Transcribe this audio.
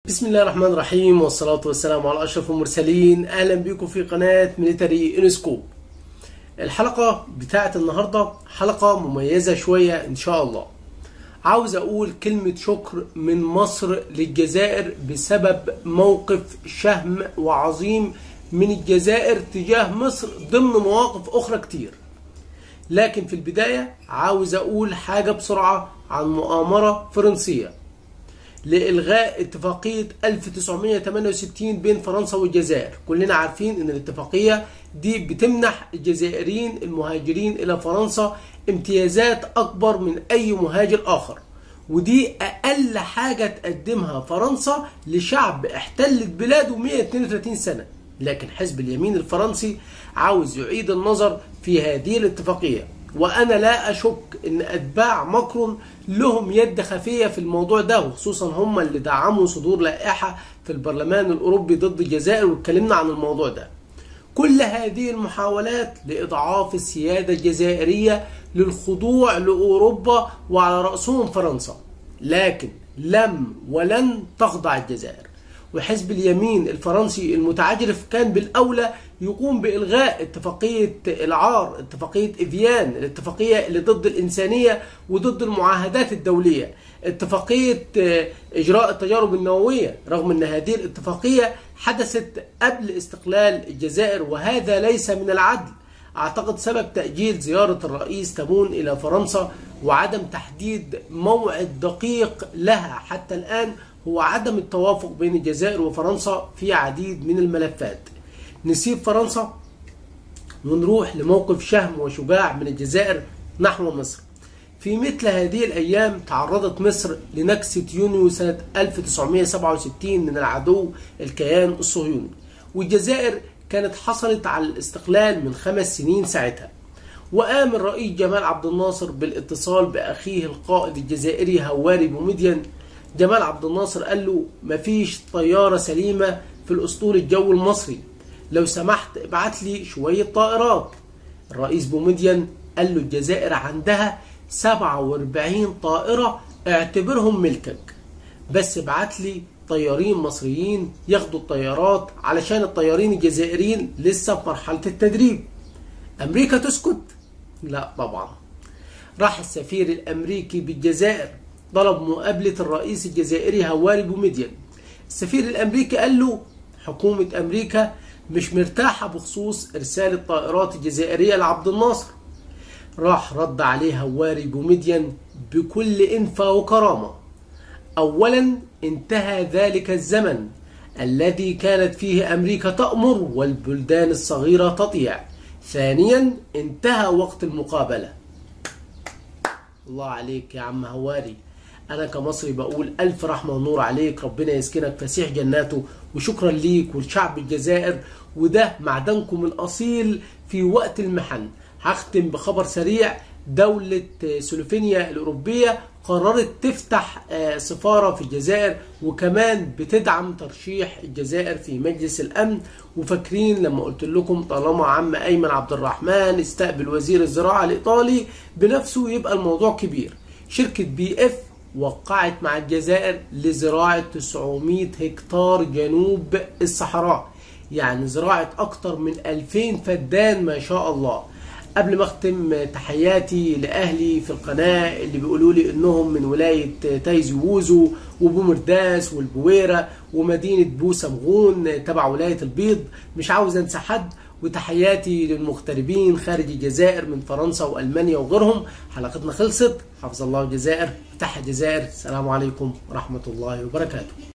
بسم الله الرحمن الرحيم والصلاة والسلام على أشرف المرسلين أهلا بكم في قناة ميليتري انسكوب الحلقة بتاعت النهاردة حلقة مميزة شوية إن شاء الله عاوز أقول كلمة شكر من مصر للجزائر بسبب موقف شهم وعظيم من الجزائر تجاه مصر ضمن مواقف أخرى كتير لكن في البداية عاوز أقول حاجة بسرعة عن مؤامرة فرنسية لإلغاء اتفاقية 1968 بين فرنسا والجزائر كلنا عارفين ان الاتفاقية دي بتمنح الجزائريين المهاجرين الى فرنسا امتيازات اكبر من اي مهاجر اخر ودي اقل حاجة تقدمها فرنسا لشعب احتلت بلاده 132 سنة لكن حزب اليمين الفرنسي عاوز يعيد النظر في هذه الاتفاقية وانا لا اشك ان اتباع ماكرون لهم يد خفيه في الموضوع ده وخصوصا هم اللي دعموا صدور لائحه في البرلمان الاوروبي ضد الجزائر واتكلمنا عن الموضوع ده كل هذه المحاولات لاضعاف السياده الجزائريه للخضوع لاوروبا وعلى راسهم فرنسا لكن لم ولن تخضع الجزائر وحزب اليمين الفرنسي المتعجرف كان بالأولى يقوم بإلغاء اتفاقية العار اتفاقية إفيان الاتفاقية اللي ضد الإنسانية وضد المعاهدات الدولية اتفاقية إجراء التجارب النووية رغم أن هذه الاتفاقية حدثت قبل استقلال الجزائر وهذا ليس من العدل أعتقد سبب تأجيل زيارة الرئيس تابون إلى فرنسا وعدم تحديد موعد دقيق لها حتى الآن هو عدم التوافق بين الجزائر وفرنسا في عديد من الملفات نسيب فرنسا ونروح لموقف شهم وشجاع من الجزائر نحو مصر في مثل هذه الأيام تعرضت مصر لنكسة يونيو سنة 1967 من العدو الكيان الصهيوني والجزائر كانت حصلت على الاستقلال من خمس سنين ساعتها وقام الرئيس جمال عبد الناصر بالاتصال بأخيه القائد الجزائري هواري بومدين جمال عبد الناصر قال له مفيش طيارة سليمة في الأسطول الجو المصري لو سمحت ابعت لي شوية طائرات الرئيس بومدين قال له الجزائر عندها 47 طائرة اعتبرهم ملكك بس ابعت لي طيارين مصريين ياخدوا الطيارات علشان الطيارين الجزائريين لسه في مرحلة التدريب أمريكا تسكت؟ لا طبعا راح السفير الأمريكي بالجزائر طلب مقابلة الرئيس الجزائري هواري بومدين السفير الأمريكي قال له حكومة أمريكا مش مرتاحة بخصوص إرسال الطائرات الجزائرية لعبد الناصر راح رد عليه هواري بومدين بكل إنفة وكرامة أولا انتهى ذلك الزمن الذي كانت فيه أمريكا تأمر والبلدان الصغيرة تطيع ثانيا انتهى وقت المقابلة الله عليك يا عم هواري انا كمصري بقول الف رحمه ونور عليك ربنا يسكنك فسيح جناته وشكرا ليك ولشعب الجزائر وده معدنكم الاصيل في وقت المحن هختم بخبر سريع دولة سلوفينيا الأوروبية قررت تفتح سفارة في الجزائر وكمان بتدعم ترشيح الجزائر في مجلس الأمن وفاكرين لما قلت لكم طالما عم أيمن عبد الرحمن استقبل وزير الزراعة الإيطالي بنفسه يبقى الموضوع كبير شركة بي اف وقعت مع الجزائر لزراعة 900 هكتار جنوب الصحراء يعني زراعة أكتر من 2000 فدان ما شاء الله قبل ما اختم تحياتي لاهلي في القناه اللي بيقولوا لي انهم من ولايه تايزي ووزو وبومرداس والبويره ومدينه بوسمغون تبع ولايه البيض مش عاوز انسى حد وتحياتي للمغتربين خارج الجزائر من فرنسا والمانيا وغيرهم حلقتنا خلصت حفظ الله الجزائر تحت الجزائر السلام عليكم ورحمه الله وبركاته